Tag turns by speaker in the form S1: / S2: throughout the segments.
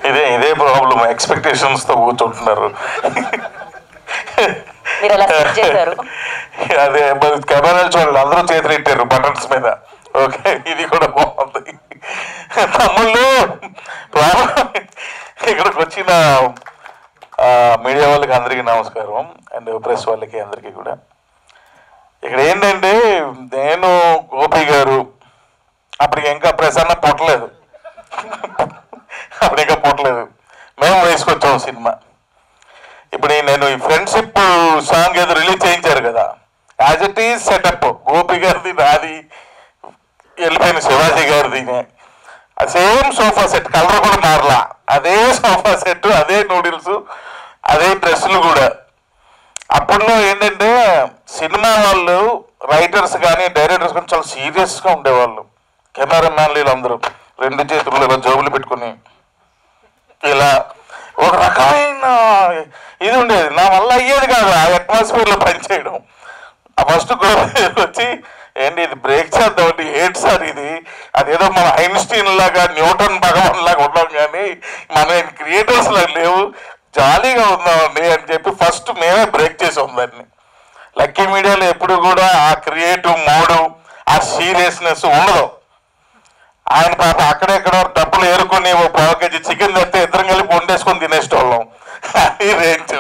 S1: ఇదే ఇదే problem expectations తో కూర్చుంటున్నారు
S2: మీరు అలా సెట్ చేశారు
S1: అదే మరి కెమెరాలు చూడండి అందరూ చేతులు ఇట్టారు బటన్స్ మీద ఓకే ఇది కూడా బాగుంది తమ్ముళ్ళు ప్రాబ్లం ఇక్కడికి వచ్చిన మీడియా వాళ్ళకి అందరికీ నమస్కారం అండ్ ప్రెస్ వాళ్ళకి అందరికీ కూడా ఇక్కడ ఏంటంటే నేను గోపి గారు అప్పటికి ఇంకా ప్రసన్న పుట్టలేదు అప్పుడు ఇంకా పుట్టలేదు మేము వేసుకొచ్చాం సినిమా ఇప్పుడు ఈ నేను ఈ ఫ్రెండ్షిప్ సాంగ్ ఏదో రిలీజ్ చేయించారు కదా as it is setup Gopi గారిది నాది వెళ్ళిపోయిన శివాజీ గారిది సేమ్ సోఫా సెట్ కలర్ కూడా మారలా అదే సోఫా సెట్ అదే నూడిల్స్ అదే డ్రెస్సులు కూడా అప్పట్లో ఏంటంటే సినిమా వాళ్ళు రైటర్స్ కానీ డైరెక్టర్స్ కానీ చాలా సీరియస్గా ఉండేవాళ్ళు కెమెరామ్యాన్లు వీళ్ళందరూ రెండు చేతులు ఇలా జోబులు పెట్టుకుని ఇలా ఒక రకమైన ఇది ఉండేది నా వల్ల అయ్యేది కాదు ఆ అట్మాస్ఫియర్లో పనిచేయడం ఆ ఫస్ట్ వచ్చి ఏంటి ఇది బ్రేక్ చేద్దామండి ఏంటి సార్ ఇది అదేదో మన ఐన్స్టీన్ లాగా న్యూటన్ భగవాన్ లాగా ఉన్నాం కానీ మన క్రియేటర్స్ లాగా లేవు జాలీగా ఉందామండి అని చెప్పి ఫస్ట్ మేమే బ్రేక్ చేసాం దాన్ని లక్కీ మీడియాలో ఎప్పుడు కూడా ఆ క్రియేటివ్ మోడు ఆ సీరియస్నెస్ ఉండదు ఆయన పాప అక్కడెక్కడ డబ్బులు ఏరుకొని ఓ పావు కేజీ చికెన్ తెస్తే ఇద్దరం కలిపి వండేసుకొని తినేసేటోళ్ళం ఈ రేంజ్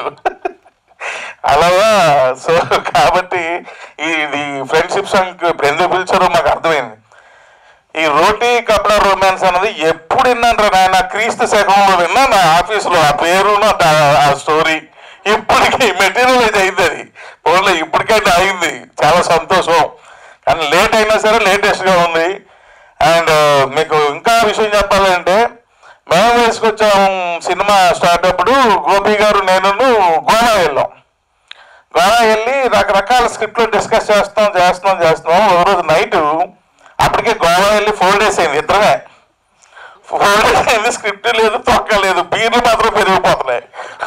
S1: అలాగా సో కాబట్టి ఈ ఇది ఫ్రెండ్షిప్ సాంగ్ ఇప్పుడు ఎందుకు పిలిచారో మాకు అర్థమైంది ఈ రోటీ కపడా రొమాన్స్ అన్నది ఎప్పుడు విన్నాను నాయన క్రీస్తు శకంలో విన్నా నా ఆఫీసులో ఆ పేరు ఆ స్టోరీ ఇప్పటికీ మెటీరియలైజ్ అయింది అది ఫోన్లో ఇప్పటికైతే అయింది చాలా సంతోషం కానీ లేట్ అయినా సరే లేటెస్ట్గా ఉంది అండ్ మీకు ఇంకా విషయం చెప్పాలంటే మేము వేసుకొచ్చాం సినిమా స్టార్ట్ అప్పుడు గోపి గారు నేను గోవా వెళ్ళాం గోవా వెళ్ళి రకరకాల స్క్రిప్ట్లు డిస్కస్ చేస్తాం చేస్తున్నాం చేస్తున్నాం ఒక రోజు నైట్ అప్పటికే గోవా వెళ్ళి ఫోర్ డేస్ అయింది ఇద్దరమే ఫోర్ డేస్ అయింది స్క్రిప్ట్ లేదు తొక్క లేదు బీర్లు మాత్రం పెరిగిపోతున్నాయి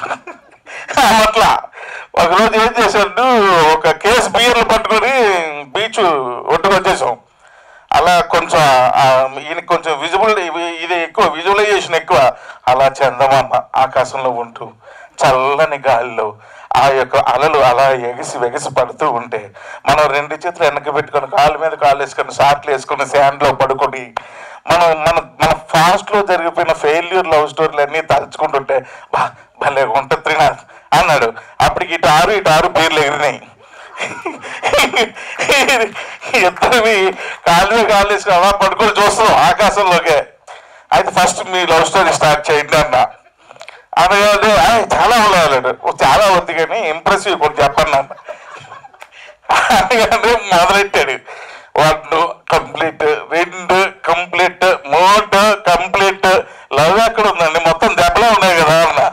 S1: అట్లా ఒకరోజు ఏం చేశాడు ఒక కేసు బీర్లు పట్టుకొని బీచ్ ఒడ్డుకు వచ్చేసాం అలా కొంచెం ఆ, ఈయనకి కొంచెం విజువల్ ఇది ఎక్కువ విజువలైజేషన్ ఎక్కువ అలా చందమామ ఆకాశంలో ఉంటూ చల్లని గాలిలో ఆ యొక్క అలలు అలా ఎగిసి వెగిసి పడుతూ ఉంటే మనం రెండు చేతులు వెనక్కి పెట్టుకొని కాళ్ళ మీద కాళ్ళు వేసుకొని షార్ట్లు వేసుకొని శాండ్లో పడుకొని మనం మన మన ఫాస్ట్లో జరిగిపోయిన ఫెయిల్యూర్ లవ్ స్టోరీలు అన్నీ తలుచుకుంటుంటే బా భలే ఉంటుంది త్రినాథ్ అన్నాడు అప్పటికి ఇటు ఆరు ఇటు ఆరు పేర్లు ఎగిరినాయి ఇద్దరివి కాళ్ళు కాళ్ళు వేసుకుని అలా పడుకొని చూస్తున్నాం ఆకాశంలోకే అయితే ఫస్ట్ మీ లవ్ స్టోరీ స్టార్ట్ చేయండి అన్న అనగానే "ఆయ్, చాలా ఉన్నాడు చాలా ఉంది కానీ ఇంప్రెసివ్ కొంచెం చెప్పండి అన్న అనగానే మొదలెట్టాడు వన్ కంప్లీట్ రెండు కంప్లీట్ మూడు కంప్లీట్ లవ్ ఎక్కడ ఉందండి మొత్తం దెబ్బలే ఉన్నాయి కదా అన్న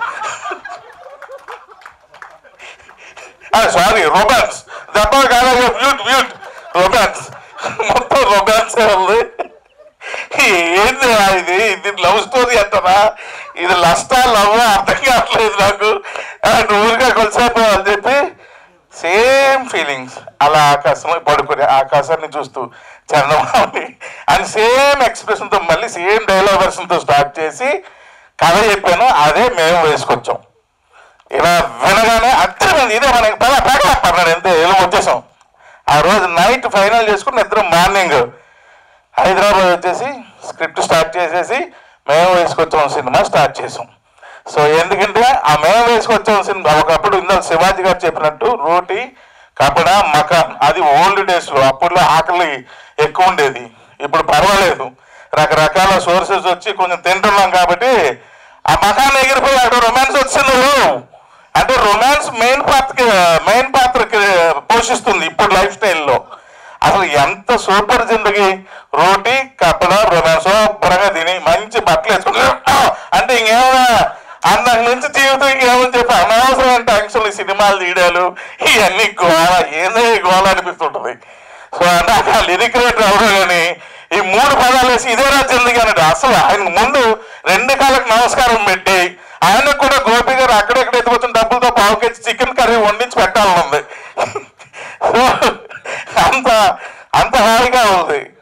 S1: సారీ రొమాన్స్ దెబ్బ కాదు బ్యూట్ బ్యూట్ రొమాన్స్ మొత్తం రొమాన్స్ ఉంది ఏంది రా ఇది ఇది లవ్ స్టోరీ అంటారా ఇది లస్టా లవ్ అర్థం కావట్లేదు నాకు అండ్ ఊరిగా కొలిసేపు అని చెప్పి సేమ్ ఫీలింగ్స్ అలా ఆకాశం పడుకునే ఆకాశాన్ని చూస్తూ చందమామని అండ్ సేమ్ ఎక్స్ప్రెషన్తో మళ్ళీ సేమ్ డైలాగ్ వెర్షన్తో స్టార్ట్ చేసి కథ చెప్పాను అదే మేము వేసుకొచ్చాం ఇలా వినగానే అర్థమైంది ఇదే మనకి పద పద అన్నాడు అంతే ఇలా వచ్చేసాం ఆ రోజు నైట్ ఫైనల్ చేసుకుని ఇద్దరం మార్నింగ్ హైదరాబాద్ వచ్చేసి స్క్రిప్ట్ స్టార్ట్ చేసేసి మేము వేసుకొచ్చాం సినిమా స్టార్ట్ చేసాం సో ఎందుకంటే ఆ మేము వేసుకొచ్చాం సినిమా ఒకప్పుడు ఇందాక శివాజీ గారు చెప్పినట్టు రోటీ కపడ మకాన్ అది ఓల్డ్ డేస్లో అప్పట్లో ఆకలి ఎక్కువ ఉండేది ఇప్పుడు పర్వాలేదు రకరకాల సోర్సెస్ వచ్చి కొంచెం తింటున్నాం కాబట్టి ఆ మకాన్ ఎగిరిపోయి అక్కడ రొమాన్స్ వచ్చింది అంటే రొమాన్స్ మెయిన్ పాత్రకి మెయిన్ పాత్రకి పోషిస్తుంది ఇప్పుడు లైఫ్ స్టైల్లో అసలు ఎంత సూపర్ జిందగీ రోటీ కప్పడ రొమాన్స్ శుభ్రంగా తిని మంచి బట్టలు వేసుకుని అంటే ఇంకేమైనా అంతకు నుంచి జీవితం ఇంకేమని చెప్పి అనవసరమైన టెన్షన్ ఈ సినిమాలు తీయడాలు ఇవన్నీ గోల ఏందో ఈ గోల అనిపిస్తుంటది సో అంటే ఆ లిరిక్ రైటర్ ఎవరో కానీ ఈ మూడు పదాలు వేసి ఇదే నా జిందగీ అన్నాడు అసలు ఆయన ముందు రెండు కాళ్ళకి నమస్కారం పెట్టి ఆయనకు కూడా గోపి గారు అక్కడెక్కడ ఎత్తుకొచ్చిన డబ్బులతో పావు కేజీ చికెన్ కర్రీ వండించి పెట్టాలని ఉంది సో అంత అంత హాయిగా ఉంది